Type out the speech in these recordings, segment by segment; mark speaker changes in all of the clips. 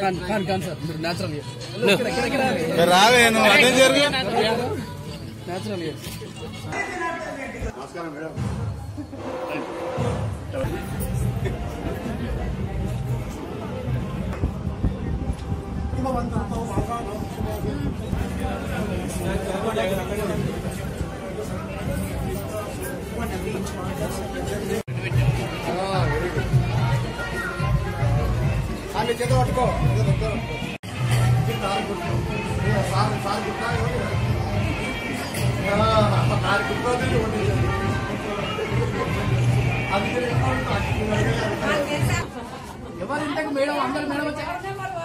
Speaker 1: కాన్ కాన్ కాన్ sir మీరు natural ఇక్కడ ఇక్కడ ఇక్కడ
Speaker 2: రావే నువ్వు అదే జరుగు
Speaker 1: న్యాచురల్ ఎవరు ఇంతకు మేడం అందరు మేడం వచ్చారు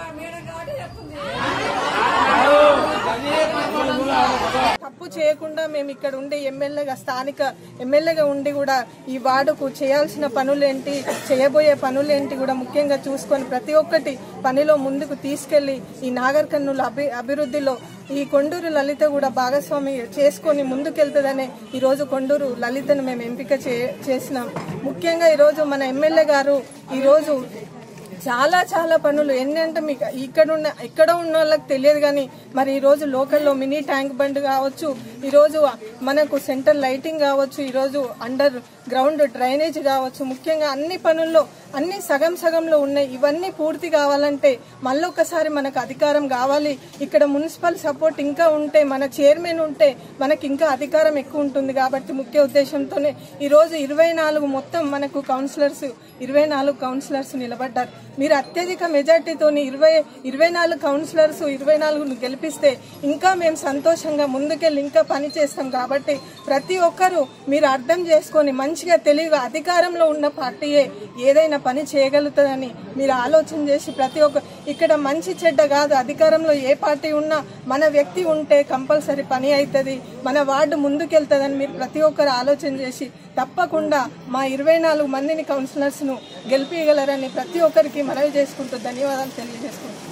Speaker 3: తప్పు చేయకుండా మేము ఇక్కడ ఉండి ఎమ్మెల్యేగా స్థానిక ఎమ్మెల్యేగా ఉండి కూడా ఈ వార్డుకు చేయాల్సిన పనులేంటి చేయబోయే పనులేంటి కూడా ముఖ్యంగా చూసుకొని ప్రతి ఒక్కటి పనిలో ముందుకు తీసుకెళ్లి ఈ నాగర్ కర్నూలు అభి అభివృద్ధిలో ఈ కొండూరు లలిత కూడా భాగస్వామి చేసుకొని ముందుకెళ్తుందనే ఈ రోజు కొండూరు లలితను మేము ఎంపిక చే- చేసినాం ముఖ్యంగా ఈరోజు మన ఎమ్మెల్యే గారు ఈరోజు చాలా చాలా పనులు ఎన్ని అంటే మీకు ఇక్కడ ఉన్న ఎక్కడ ఉన్న వాళ్ళకి తెలియదు కానీ మరి ఈ రోజు లోకల్లో మినీ ట్యాంక్ బండ్ కావచ్చు ఈ రోజు మనకు సెంటర్ లైటింగ్ కావచ్చు ఈ రోజు అండర్ గ్రౌండ్ డ్రైనేజ్ కావచ్చు ముఖ్యంగా అన్ని పనుల్లో అన్ని సగం సగంలో ఉన్నాయి ఇవన్నీ పూర్తి కావాలంటే మళ్ళొకసారి మనకు అధికారం కావాలి ఇక్కడ మున్సిపల్ సపోర్ట్ ఇంకా ఉంటే మన చైర్మన్ ఉంటే మనకి ఇంకా అధికారం ఎక్కువ ఉంటుంది కాబట్టి ముఖ్య ఉద్దేశంతోనే ఈ రోజు ఇరవై నాలుగు మొత్తం మనకు కౌన్సిలర్స్ ఇరవై నాలుగు కౌన్సిలర్స్ నిలబడ్డారు మీరు అత్యధిక మెజార్టీతోని ఇరవై ఇరవై నాలుగు కౌన్సిలర్స్ ఇరవై నాలుగును గెలిపిస్తే ఇంకా మేము సంతోషంగా ముందుకెళ్ళి ఇంకా పని చేస్తాం కాబట్టి ప్రతి ఒక్కరూ మీరు అర్థం చేసుకొని మంచిగా తెలివిగా అధికారంలో ఉన్న పార్టీయే ఏదైనా పని చేయగలుగుతుందని మీరు ఆలోచన చేసి ప్రతి ఒక్క ఇక్కడ మంచి చెడ్డ కాదు అధికారంలో ఏ పార్టీ ఉన్నా మన వ్యక్తి ఉంటే కంపల్సరీ పని అవుతుంది మన వార్డు ముందుకెళ్తుందని మీరు ప్రతి ఒక్కరు ఆలోచన చేసి తప్పకుండా మా ఇరవై నాలుగు మందిని కౌన్సిలర్స్ ను గెలిపించగలరని ప్రతి ఒక్కరికి మనవి చేసుకుంటూ ధన్యవాదాలు తెలియజేసుకుంటున్నాను